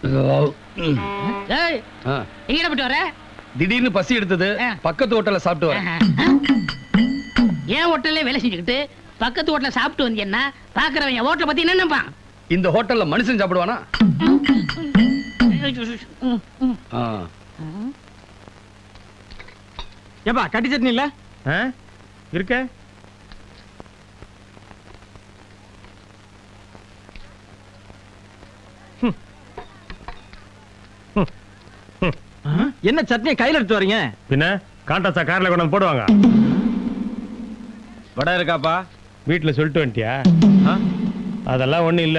ஏய் ஆ, எங்கட போயிட்டு வர திடீர்னு பசி எடுத்தது ஆ. பக்கத்து ஹோட்டல்ல சாப்பிட்டு வரேன் ஏன் ஹோட்டல்ல வேலை செஞ்சுக்கிட்டு பக்கத்து ஹோட்டல்ல சாப்பிட்டு வந்தீங்கன்னா பாக்குறவன் என் ஹோட்டலை பத்தி என்ன நினைப்பான் இந்த ஹோட்டல்ல மனுஷன் சாப்பிடுவானா ஆ. ஏப்பா கட்டி சட்னி இல்ல இருக்க என்ன சட்னியை கையில எடுத்து வரீங்க பின்ன காண்டாசா கார்ல கொண்டு வந்து போடுவாங்க வடை இருக்காப்பா வீட்டுல சொல்லிட்டு வந்துட்டியா ஆ? அதெல்லாம் ஒண்ணும் இல்ல